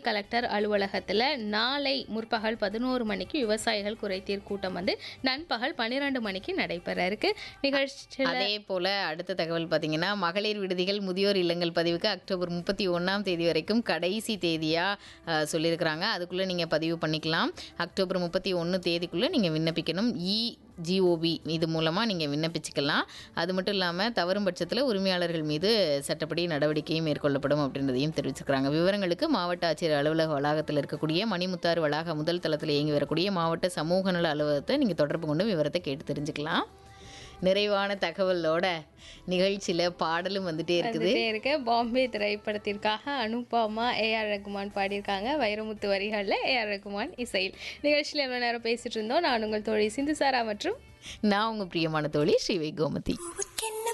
collector அலுவலகத்தில் நாளை முற்பகல் பதினோரு மணிக்கு விவசாயிகள் குறைதீர் கூட்டம் வந்து நண்பகல் பன்னிரெண்டு மணிக்கு நடைபெற இருக்கு நிகழ்ச்சியில் அதே போல அடுத்த தகவல் பார்த்தீங்கன்னா மகளிர் விடுதிகள் முதியோர் இல்லங்கள் பதிவுக்கு அக்டோபர் முப்பத்தி ஒன்றாம் தேதி வரைக்கும் கடைசி தேதியாக சொல்லியிருக்கிறாங்க அதுக்குள்ளே நீங்கள் பதிவு பண்ணிக்கலாம் அக்டோபர் முப்பத்தி ஒன்று தேதிக்குள்ளே நீங்கள் விண்ணப்பிக்கணும் இ ஜிஓபி இது மூலமாக நீங்கள் விண்ணப்பிச்சுக்கலாம் அது மட்டும் இல்லாமல் தவறும் பட்சத்தில் உரிமையாளர்கள் மீது சட்டப்படி நடவடிக்கையும் மேற்கொள்ளப்படும் அப்படின்றதையும் தெரிவிச்சிருக்கிறாங்க விவரங்களுக்கு மாவட்ட ஆட்சியர் அலுவலக வளாகத்தில் இருக்கக்கூடிய மணிமுத்தாறு வளாக முதல் தளத்தில் இயங்கி வரக்கூடிய மாவட்ட சமூக நல அலுவலகத்தை நீங்கள் தொடர்பு கொண்டு விவரத்தை கேட்டு தெரிஞ்சுக்கலாம் நிறைவான தகவலோட நிகழ்ச்சியில் பாடலும் வந்துட்டே இருக்குது வந்துட்டே இருக்கு பாம்பே திரைப்படத்திற்காக அனுபமா ஏஆர் ரகுமான் பாடியிருக்காங்க வைரமுத்து வரிகளில் ஏஆர் ரகுமான் இசையில் நிகழ்ச்சியில் எவ்வளோ நேரம் பேசிட்டு இருந்தோம் நான் உங்கள் தோழி சிந்துசாரா மற்றும் நான் உங்கள் பிரியமான தோழி ஸ்ரீவை கோமதி பூவுக்கென்ன